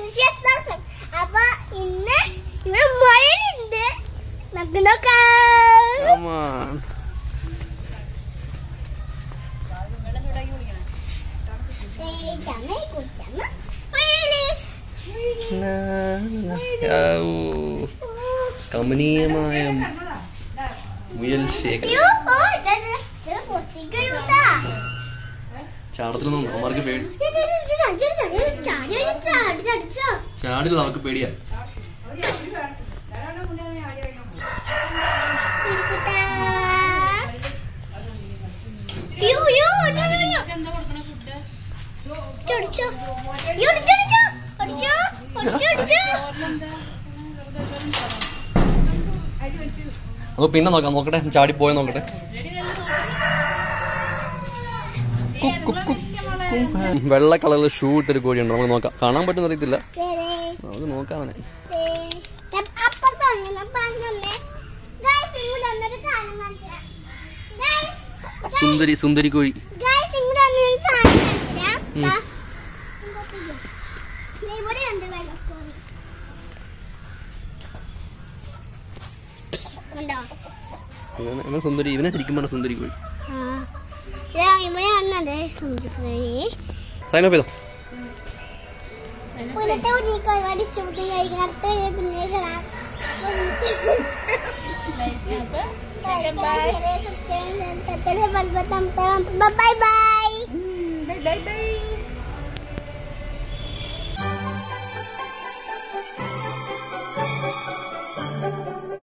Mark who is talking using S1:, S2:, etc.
S1: വിശ്വാസം അപ്പൊ ഇന്ന് ഇവിടെ മഴയുണ്ട് നമുക്ക് നോക്കാം
S2: Come on.
S1: കുറ്റമ്മ കുറ്റമ്മ മഴയില്.
S2: Na, na. ഔ, കമനീയമായ മുയൽ ശേഖരം
S1: അയ്യോ, ഓ, ഇത് ഇത് ഇത് പൊട്ടിക്കയുണ്ടാ.
S2: ചാടത്തിലൊന്നും അവർക്ക് പേടി
S1: ചെ, ചെ, ചെ, ചെ, ചാടി, ചാടി, ചാടി, ചാടി, ചാടി, ചാടിച്ചോ.
S2: ചാടില്ല അവർക്ക് പേടിയാ
S1: ഇരിക്കട്ടെ. അയ്യോ, അയ്യോ, അയ്യോ, അയ്യോ, അയ്യോ. ചടിച്ചോ. അയ്യോ, അടിച്ചോ, അടിച്ചോ. അടിച്ചോ, അടിച്ചോ, അടിച്ചോ.
S2: നമുക്ക് പിന്നെ നോക്കാം നോക്കട്ടെ ചാടി പോയോ നോക്കട്ടെ കുക്ക്, കുക്ക്, കുക്ക്. വെള്ള കളറിൽ ഷൂ ഇട്ടൊരു കോഴിയുണ്ട് നമുക്ക് നോക്കാം കാണാൻ പറ്റുന്ന അറിയത്തില്ല
S1: ദേ, ദേ.
S2: നമുക്ക് നോക്കാം അവനെ
S1: അപ്പത്തന്നെ പറഞ്ഞേ ഗൈസ് ഇങ്ങോട്ട് വന്നൊരു സാധനം കാണിച്ചുതരാം ഗൈസ്
S2: സുന്ദരി സുന്ദരി കോഴി
S1: ഗൈസ് ഇങ്ങോട്ട് വന്നൊരു സാധനം കാണിച്ചുതരാം
S2: ഉം.
S1: ദാ. ദേ ഇവിടെ ഉണ്ട് വെള്ളക്കോഴി ഉണ്ടോ
S2: ഇവനെ- ഇവൻ സുന്ദരി ഇവനെ ശരിക്കും പറഞ്ഞ സുന്ദരി കോഴി
S1: ആ ദേ ഇവിടെ വന്നത് സുന്ദരി
S2: സൈൻ ഓഫ് ചെയ്തോ
S1: ഇന്നത്തെ ഉണ്ണിക്കോഴി വടിച്ചു കഴിക്കുന്ന അടുത്ത പിന്നെ കാണാം ബൈ ബൈ